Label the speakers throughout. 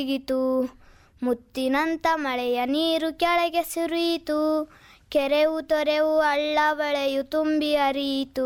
Speaker 1: ಹಿಗಿತು ಮುತ್ತಿನಂತ ಮಳೆಯ ನೀರು ಕೆಳಗೆ ಸುರಿಯಿತು ಕೆರೆವು ತೊರೆವು ಹಳ್ಳ ಬಳೆಯು ತುಂಬಿ ಹರಿಯಿತು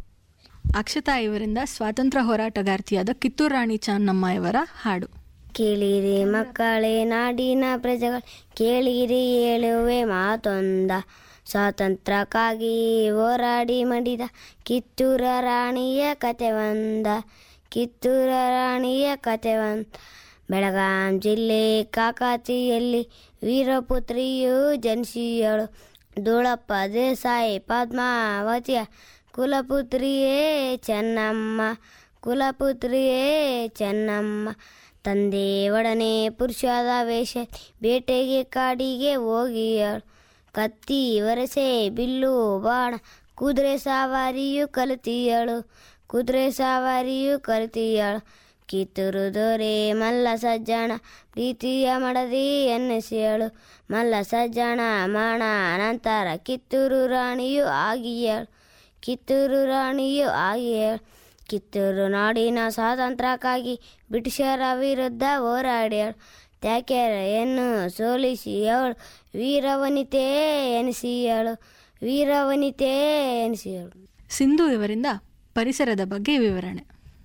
Speaker 2: ಅಕ್ಷತಾ ಇವರಿಂದ ಸ್ವಾತಂತ್ರ್ಯ ಹೋರಾಟಗಾರ್ತಿಯಾದ ಕಿತ್ತೂರು ರಾಣಿ ಚೆನ್ನಮ್ಮ ಇವರ ಹಾಡು
Speaker 1: ಕೇಳಿರಿ ಮಕ್ಕಳೇ ನಾಡಿನ ಪ್ರಜೆಗಳು ಕೇಳಿರಿ ಹೇಳುವೆ ಮಾತೊಂದ ಸ್ವಾತಂತ್ರ್ಯಕ್ಕಾಗಿ ಹೋರಾಡಿ ಮಡಿದ ಕಿತ್ತೂರ ರಾಣಿಯ ಕತೆ ಒಂದ ಕಿತ್ತೂರ ರಾಣಿಯ ಕತೆ ಒಂದ ಬೆಳಗಾಂ ಜಿಲ್ಲೆ ಕಾಕಾತಿಯಲ್ಲಿ ವೀರಪುತ್ರಿಯು ಜನಿಸಿಯಳು ಧೂಳಪ್ಪ ದೇಸಾಯಿ ಪದ್ಮಾವತಿಯ ಕುಲಪುತ್ರಿಯೇ ಚೆನ್ನಮ್ಮ ಕುಲಪುತ್ರಿಯೇ ಚೆನ್ನಮ್ಮ ತಂದೆ ಒಡನೆ ಪುರುಷದ ವೇಷ ಬೇಟೆಗೆ ಕಾಡಿಗೆ ಹೋಗಿಯಳು ಕತ್ತಿ ವರಸೆ ಬಿಲ್ಲು ಬಾಣ ಕುದುರೆ ಸವಾರಿಯು ಕಲಿತಿಯಳು ಕುದುರೆ ಸವಾರಿಯು ಕಲಿತಿಯಳು ಕಿತ್ತೂರು ದೊರೆ ಮಲ್ಲ ಸಜ್ಜಣ ಪ್ರೀತಿಯ ಮಡದಿ ಎನ್ನಿಸಿಯಳು ಮಲ್ಲ ಸಜ್ಜಣ ಮಾಣ ನಂತರ ಕಿತ್ತೂರು ರಾಣಿಯು ಆಗಿಯಳು ಕಿತ್ತೂರು ರಾಣಿಯು ಆಗಿಯಳು ಕಿತ್ತೂರು ನಾಡಿನ ಸ್ವಾತಂತ್ರ್ಯಕ್ಕಾಗಿ ಬ್ರಿಟಿಷರ ವಿರುದ್ಧ ಹೋರಾಡ್ಯಾಳು ತ್ಯಾಕೆರೆಯನ್ನು ಸೋಲಿಸಿ ಅವಳು ವೀರವನಿತೆ ಎನಿಸಿಯಳು ವೀರವನಿತೆ ಎನಿಸಿಯಳು
Speaker 2: ಸಿಂಧು ಇವರಿಂದ ಪರಿಸರದ ಬಗ್ಗೆ ವಿವರಣೆ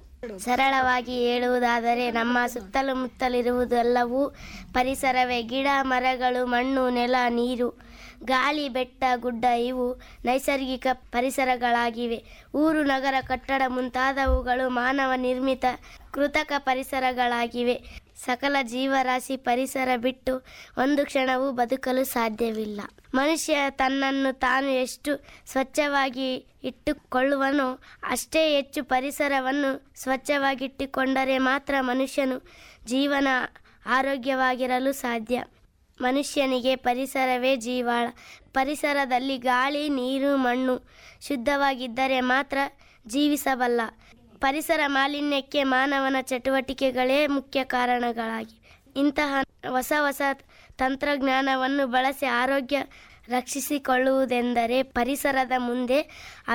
Speaker 3: ಸರಳವಾಗಿ ಹೇಳುವುದಾದರೆ ನಮ್ಮ ಸುತ್ತಲೂ ಮುತ್ತಲಿರುವುದೆಲ್ಲವೂ ಪರಿಸರವೇ ಗಿಡ ಮರಗಳು ಮಣ್ಣು ನೆಲ ನೀರು ಗಾಳಿ ಬೆಟ್ಟ ಗುಡ್ಡ ಇವು ನೈಸರ್ಗಿಕ ಪರಿಸರಗಳಾಗಿವೆ ಊರು ನಗರ ಕಟ್ಟಡ ಮುಂತಾದವುಗಳು ಮಾನವ ನಿರ್ಮಿತ ಕೃತಕ ಪರಿಸರಗಳಾಗಿವೆ ಸಕಲ ಜೀವರಾಶಿ ಪರಿಸರ ಬಿಟ್ಟು ಒಂದು ಕ್ಷಣವೂ ಬದುಕಲು ಸಾಧ್ಯವಿಲ್ಲ ಮನುಷ್ಯ ತನ್ನನ್ನು ತಾನು ಎಷ್ಟು ಸ್ವಚ್ಛವಾಗಿ ಇಟ್ಟುಕೊಳ್ಳುವನೋ ಅಷ್ಟೇ ಹೆಚ್ಚು ಪರಿಸರವನ್ನು ಸ್ವಚ್ಛವಾಗಿಟ್ಟುಕೊಂಡರೆ ಮಾತ್ರ ಮನುಷ್ಯನು ಜೀವನ ಆರೋಗ್ಯವಾಗಿರಲು ಸಾಧ್ಯ ಮನುಷ್ಯನಿಗೆ ಪರಿಸರವೇ ಜೀವಾಳ ಪರಿಸರದಲ್ಲಿ ಗಾಳಿ ನೀರು ಮಣ್ಣು ಶುದ್ಧವಾಗಿದ್ದರೆ ಮಾತ್ರ ಜೀವಿಸಬಲ್ಲ ಪರಿಸರ ಮಾಲಿನ್ಯಕ್ಕೆ ಮಾನವನ ಚಟುವಟಿಕೆಗಳೇ ಮುಖ್ಯ ಕಾರಣಗಳಾಗಿವೆ ಇಂತಹ ಹೊಸ ಹೊಸ ತಂತ್ರಜ್ಞಾನವನ್ನು ಬಳಸಿ ಆರೋಗ್ಯ ರಕ್ಷಿಸಿಕೊಳ್ಳುವುದೆಂದರೆ ಪರಿಸರದ ಮುಂದೆ